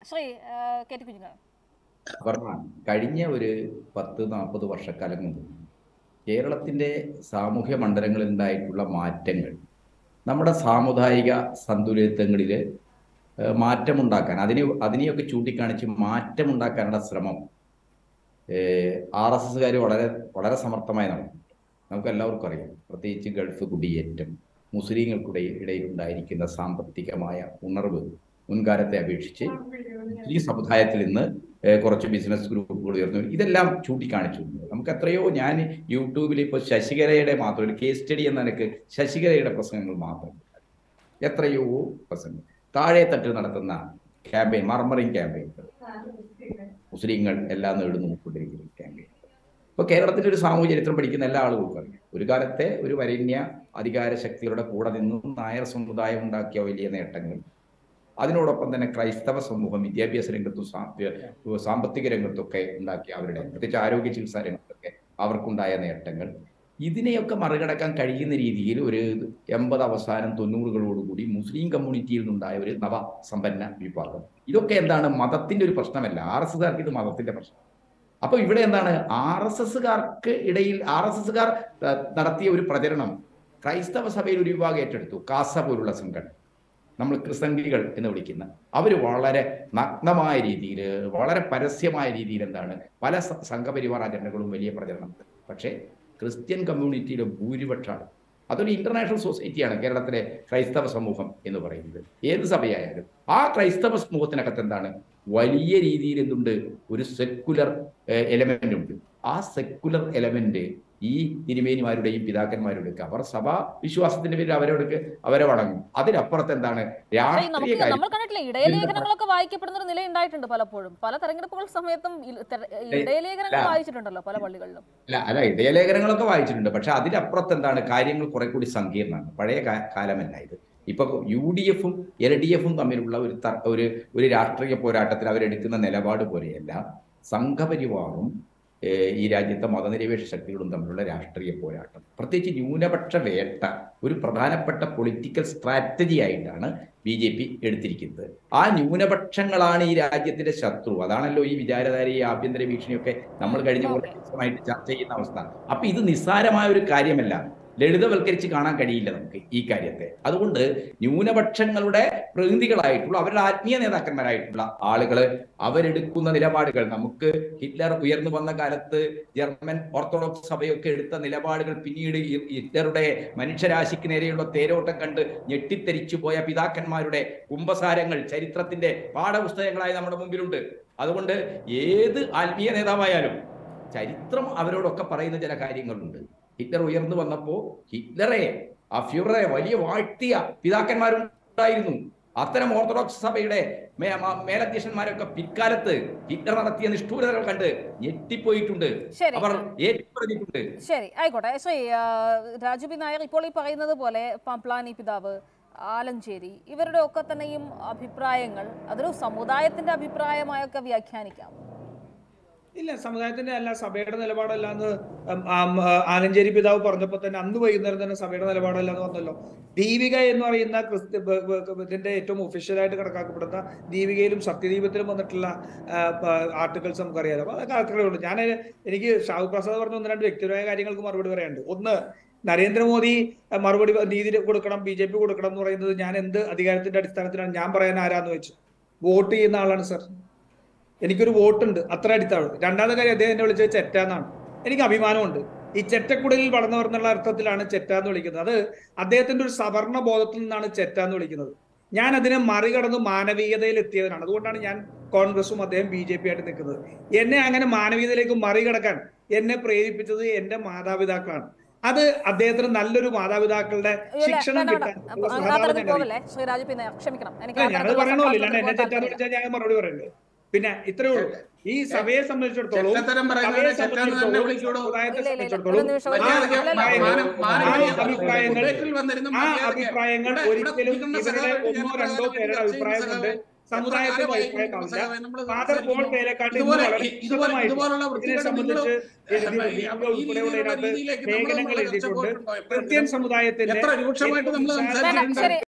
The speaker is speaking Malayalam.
ശ്രീ ആ, കെ ടി കുഞ്ഞുങ്ങൾ അപർണ കഴിഞ്ഞ ഒരു പത്ത് നാൽപ്പത് വർഷക്കാലം മുമ്പ് കേരളത്തിൻ്റെ സാമൂഹ്യ മണ്ഡലങ്ങളിൽ ഉണ്ടായിട്ടുള്ള മാറ്റങ്ങൾ നമ്മുടെ സാമുദായിക സന്തുലിതങ്ങളിൽ മാറ്റമുണ്ടാക്കാൻ അതിനെ അതിനെയൊക്കെ ചൂണ്ടിക്കാണിച്ച് മാറ്റമുണ്ടാക്കാനുള്ള ശ്രമം ആർ എസ് എസ്സുകാർ വളരെ വളരെ സമർത്ഥമായി നടന്നു നമുക്ക് എല്ലാവർക്കും അറിയാം പ്രത്യേകിച്ച് ഗൾഫ് കുടിയേറ്റം മുസ്ലിങ്ങൾക്കിടെ ഇടയിൽ ഉണ്ടായിരിക്കുന്ന സാമ്പത്തികമായ ഉണർവ് മുൻകാലത്തെ അപേക്ഷിച്ച് മുസ്ലിം സമുദായത്തിൽ ഇന്ന് ഏഹ് കുറച്ച് ബിസിനസ് ഗ്രൂപ്പുകൾ ഉയർന്നു ഇതെല്ലാം ചൂണ്ടിക്കാണിച്ചു നമുക്ക് എത്രയോ ഞാൻ യൂട്യൂബിൽ ഇപ്പോൾ ശശികലയുടെ മാത്രം ഒരു കേസ് സ്റ്റഡി എന്ന നിലക്ക് ശശികലയുടെ പ്രസംഗങ്ങൾ മാത്രം എത്രയോ പ്രസംഗം താഴെ തട്ടിൽ നടത്തുന്ന ക്യാമ്പയിൻ മർമറിങ് ക്യാമ്പയിനുകൾ മുസ്ലിങ്ങൾ എല്ലാം നേടുന്നു നോക്കിക്കൊണ്ടിരിക്കുന്ന ക്യാമ്പയിൻ ഇപ്പൊ കേരളത്തിന്റെ ഒരു സാമൂഹ്യ ചരിത്രം പഠിക്കുന്ന എല്ലാ ആളുകൾക്കും അറിയാം ഒരു കാലത്തെ ഒരു വരണ്യ അധികാര ശക്തികളുടെ കൂടെ നിന്നും നായർ സമുദായം ഉണ്ടാക്കിയ വലിയ നേട്ടങ്ങൾ അതിനോടൊപ്പം തന്നെ ക്രൈസ്തവ സമൂഹം വിദ്യാഭ്യാസ രംഗത്തും സാ- സാമ്പത്തിക രംഗത്തൊക്കെ ഉണ്ടാക്കിയ അവരുടെ പ്രത്യേകിച്ച് ആരോഗ്യ ചികിത്സാ രംഗത്തൊക്കെ അവർക്കുണ്ടായ നേട്ടങ്ങൾ ഇതിനെയൊക്കെ മറികടക്കാൻ കഴിയുന്ന രീതിയിൽ ഒരു എൺപത് അവസാനം തൊണ്ണൂറുകളോടുകൂടി മുസ്ലിം കമ്മ്യൂണിറ്റിയിൽ നിന്നുണ്ടായ ഒരു നവ സമ്പന്ന വിഭാഗം ഇതൊക്കെ എന്താണ് മതത്തിന്റെ ഒരു പ്രശ്നമല്ല ആർ എസ് എസ്കാർക്ക് ഇത് മതത്തിന്റെ പ്രശ്നം അപ്പൊ ഇവിടെ എന്താണ് ആർ എസ് എസ്സുകാർക്ക് ഇടയിൽ ആർ എസ് എസ്സുകാർ നടത്തിയ ഒരു പ്രചരണം ക്രൈസ്തവ സഭയിൽ ഒരു വിഭാഗം ഏറ്റെടുത്തു കാസ പോലുള്ള സംഘടന നമ്മൾ ക്രിസംഗികൾ എന്ന് വിളിക്കുന്ന അവർ വളരെ നഗ്നമായ രീതിയിൽ വളരെ പരസ്യമായ രീതിയിൽ എന്താണ് പല സ- സംഘപരിവാർ അജണ്ടകളും വലിയ പ്രചരണം പക്ഷേ ക്രിസ്ത്യൻ കമ്മ്യൂണിറ്റിയിലെ ഭൂരിപക്ഷമാണ് അതൊരു ഇന്റർനാഷണൽ സൊസൈറ്റിയാണ് കേരളത്തിലെ ക്രൈസ്തവ സമൂഹം എന്ന് പറയുന്നത് ഏത് സഭയായാലും ആ ക്രൈസ്തവ സമൂഹത്തിനകത്ത് എന്താണ് വലിയ രീതിയിൽ എന്തുണ്ട് ഒരു സെക്കുലർ എലമെന്റ് ഉണ്ട് ആ സെക്കുലർ എലമെന്റ് ഈ തിരുമേനിമാരുടെയും പിതാക്കന്മാരുടെയൊക്കെ അവർ സഭാ വിശ്വാസത്തിന്റെ പേരിൽ അവരോടൊക്കെ അവരെ വണങ്ങും അതിനപ്പുറത്ത് എന്താണ് ശ്രീ, രാഷ്ട്രീയ നമുക്ക് കാര്യം നമ്മൾ കണ്ടിട്ടില്ല ഇടയലേഖനങ്ങളൊക്കെ വായിക്കപ്പെടുന്ന ഒരു നില ഉണ്ടായിട്ടുണ്ട് പലപ്പോഴും പല തെരഞ്ഞെടുപ്പുകൾ സമയത്തും ഇ- തെര- ഇടയലേഖനങ്ങൾ അല്ല. വായിച്ചിട്ടുണ്ടല്ലോ പല പള്ളികളിലും അല്ല അല്ല ഇടയലേഖനങ്ങളൊക്കെ വായിച്ചിട്ടുണ്ട് പക്ഷെ അതിലപ്പുറത്ത് എന്താണ് കാര്യങ്ങൾ കുറെ കൂടി സങ്കീർണമാണ് പഴയ കാ- കാലമല്ല ഇത് ഇപ്പൊ യു ഡി എഫും എൽ ഡി എഫും തമ്മിലുള്ള ഒരു തർ- ഒരു ഒരു രാഷ്ട്രീയ പോരാട്ടത്തിൽ അവരെടുക്കുന്ന നിലപാട് പോലെയല്ല സംഘപരിവാറും ഏഹ്, ഈ രാജ്യത്തെ മതനിരപേക്ഷ ശക്തികളും തമ്മിലുള്ള രാഷ്ട്രീയ പോരാട്ടം പ്രത്യേകിച്ച് ന്യൂനപക്ഷ വേട്ട ഒരു പ്രധാനപ്പെട്ട പൊളിറ്റിക്കൽ സ്ട്രാറ്റജി ആയിട്ടാണ് ബി ജെ പി എടുത്തിരിക്കുന്നത് ആ ന്യൂനപക്ഷങ്ങളാണ് ഈ രാജ്യത്തിന്റെ ശത്രു അതാണല്ലോ ഈ വിചാരധാര ഈ ആഭ്യന്തര ഭീഷണിയൊക്കെ നമ്മൾ കഴിഞ്ഞ കുറേ ദിവസമായിട്ട് ചർച്ച ചെയ്യുന്ന അവസ്ഥ അപ്പൊ ഇത് നിസ്സാരമായ ഒരു കാര്യമല്ല ലളിതവൽക്കരിച്ച് കാണാൻ കഴിയില്ല നമുക്ക് ഈ കാര്യത്തെ അതുകൊണ്ട് ന്യൂനപക്ഷങ്ങളുടെ പ്രതിനിധികളായിട്ടുള്ള അവരുടെ ആത്മീയ നേതാക്കന്മാരായിട്ടുള്ള ആളുകൾ അവരെടുക്കുന്ന നിലപാടുകൾ നമുക്ക് ഹിറ്റ്ലർ ഉയർന്നു വന്ന കാലത്ത് ജർമ്മൻ ഓർത്തഡോക്സ് സഭയൊക്കെ എടുത്ത നിലപാടുകൾ പിന്നീട് ഈ ഹിറ്റ്ലറുടെ മനുഷ്യരാശിക്ക് നേരെയുള്ള തേരോട്ടം കണ്ട് ഞെട്ടിത്തെരിച്ചു പോയ പിതാക്കന്മാരുടെ കുംഭസാരങ്ങൾ ചരിത്രത്തിന്റെ പാഠപുസ്തകങ്ങളായി നമ്മുടെ മുമ്പിലുണ്ട് അതുകൊണ്ട് ഏത് ആത്മീയ നേതാവായാലും ചരിത്രം അവരോടൊക്കെ പറയുന്ന ചില കാര്യങ്ങളുണ്ട് ഹിറ്റ്ലർ ഉയർന്നു വന്നപ്പോ ഹിറ്റ്ലറെ ആ ഫ്യൂററെ വലിയ വാഴ്ത്തിയ പിതാക്കന്മാരുണ്ടായിരുന്നു അത്തരം ഓർത്തഡോക്സ് സഭയുടെ മേ- മ- മേലധ്യക്ഷന്മാരൊക്കെ പിൽക്കാലത്ത് ഹിറ്റ്ലർ നടത്തിയ നിഷ്ഠൂരതകൾ കണ്ട് ഞെട്ടിപ്പോയിട്ടുണ്ട് ശരി അവർ ഏറ്റുപറഞ്ഞിട്ടുണ്ട് ശരി ആയിക്കോട്ടെ ശ്രീ ആ, രാജു പി നായർ ഇപ്പോൾ ഈ പറയുന്നത് പോലെ പംപ്ലാനി പിതാവ് ആലഞ്ചേരി ഇവരുടെ ഒക്കെ തന്നെയും അഭിപ്രായങ്ങൾ അതൊരു സമുദായത്തിന്റെ അഭിപ്രായമായൊക്കെ വ്യാഖ്യാനിക്കാം ഇല്ല സമുദായത്തിന്റെ അല്ല സഭയുടെ നിലപാടല്ല എന്ന് ഉം, ആം, ആ, ആലഞ്ചേരി പിതാവ് പറഞ്ഞപ്പോൾ തന്നെ അന്ന് വൈകുന്നേരം തന്നെ സഭയുടെ നിലപാടല്ല എന്ന് പറഞ്ഞല്ലോ ദീപിക എന്ന് പറയുന്ന ക്രിസ്ത്യ ബ- ബ- ഇതിന്റെ ഏറ്റവും ഒഫീഷ്യലായിട്ട് കണക്കാക്കപ്പെടുന്ന ദീപികയിലും സത്യദീപത്തിലും വന്നിട്ടുള്ള ആർട്ടിക്കിൾസ് നമുക്കറിയാലോ അപ്പൊ അതൊക്കെ അത്രേ ഉള്ളൂ ഞാൻ എനിക്ക് ഷാഹു പ്രസാദ് പറഞ്ഞ ഒന്ന് രണ്ട് വ്യക്തിപരമായ കാര്യങ്ങൾക്ക് മറുപടി പറയാനുണ്ട് ഒന്ന് നരേന്ദ്രമോദി അഹ്, മറുപടി നീതി കൊടുക്കണം ബി ജെ പി കൊടുക്കണം എന്ന് പറയുന്നത് ഞാൻ എന്ത് അധികാരത്തിന്റെ അടിസ്ഥാനത്തിലാണ് ഞാൻ പറയാൻ ആരാന്ന് വെച്ചു വോട്ട് ചെയ്യുന്ന ആളാണ് സർ എനിക്കൊരു വോട്ടുണ്ട് അത്ര അടിത്താണ് രണ്ടാമത്തെ കാര്യം അദ്ദേഹം എന്നെ വിളിച്ചത് ചെറ്റ എന്നാണ് എനിക്ക് അഭിമാനമുണ്ട് ഈ ചെറ്റക്കുടലിൽ വളർന്നവർ എന്നുള്ള അർത്ഥത്തിലാണ് ചെറ്റ എന്ന് വിളിക്കുന്നത് അത് അദ്ദേഹത്തിന്റെ ഒരു സവർണ ബോധത്തിൽ നിന്നാണ് ചെറ്റ എന്ന് വിളിക്കുന്നത് ഞാൻ അതിനെ മറികടന്ന് മാനവീയതയിൽ എത്തിയവനാണ് അതുകൊണ്ടാണ് ഞാൻ കോൺഗ്രസും അദ്ദേഹം ബി ജെ പി ആയിട്ട് നിൽക്കുന്നത് എന്നെ അങ്ങനെ മാനവീയതയിലേക്ക് മറികടക്കാൻ എന്നെ പ്രേരിപ്പിച്ചത് എന്റെ മാതാപിതാക്കളാണ് അത് അദ്ദേഹത്തിന് നല്ലൊരു മാതാപിതാക്കളുടെ ഇല്ല, ശിക്ഷണം വേണ്ട, വേണ്ട. കിട്ടാൻ അപ്പൊ സഹതാപം അതിനകത്ത് ഞാൻ അറിയിക്കും. പോകല്ലേ ശ്രീ രാജു പി നായർ ക്ഷമിക്കണം എനിക്ക് അല്ല, ആ ഞാനത് തരത്തിലുള്ള പറയണമല്ലോ സംഭാഷണത്തിൽ ഇല്ലാണ്ട് എന്നെ പോകാൻ തെറ്റാന്ന് താല്പര്യമില്ല. വെച്ചാൽ ഞാൻ മറുപടി പറയുന്നത് പിന്നെ ഇത്രയേ ഉള്ളൂ ഈ സഭയെ സംബന്ധിച്ചിടത്തോളം ചെറ്റത്തരം പറയുന്നവരെ സഭയെ ചെറ്റാന്ന് തന്നെ സംബന്ധിച്ചിടത്തോളം, വിളിക്കൂടോ? സമുദായത്തെ ഇല്ല, ഇല്ല, ഇല്ല. സംബന്ധിച്ചിടത്തോളം ഒരു നിമിഷം, ഒരു ആ നിമിഷം. മര്യാദയ്ക്ക് അല്ലല്ല, മാനം- അല്ലല്ല, മാനം- അല്ലല്ല, മാനം- അഭിപ്രായങ്ങൾ ഡിബേറ്റിൽ വന്നിരുന്ന ആ മര്യാദയ്ക്ക് അഭിപ്രായങ്ങൾ ഇവിടെ- ഇവിടെ ഒരിക്കലും നിൽക്കുന്ന ഇവരുടെ സഖാവ് ഒന്നോ ഞാൻ രണ്ടോ സഖാവിനെ പേരുടെ ചർച്ച അഭിപ്രായം ചെയ്യുന്ന കൊണ്ട് സഖാവെ, സമുദായത്തിന്റെ എത്ര അഭിപ്രായം കാലമായി കാണില്ല സഖാവെ നമ്മള് ഫാദർ പോൾ സംസാരിക്കുന്നു? പേരെക്കാട്ട് ഇതുപോലെ വളരെ ഇതുപോലെ വിശദമായിട്ട് ഇതുപോലുള്ള ഇതിനെ വൃത്തികേട് സംബന്ധിച്ച് എഴുതി ഈ ഉൾപ്പെടെയുള്ളതിനകത്ത് രീതിയിലേക്ക് നമ്മൾ ലേഖനങ്ങൾ നമ്മളെ ചർച്ച എഴുതിയിട്ടുണ്ട് പോയിട്ടുണ്ടോ? ക്രിസ്ത്യൻ സമുദായത്തിന്റെ എത്ര രൂക്ഷമായിട്ട് നമ്മൾ ഏറ്റവും വേണ്ട, സംസാരിച്ചിട്ടുണ്ട് ശരി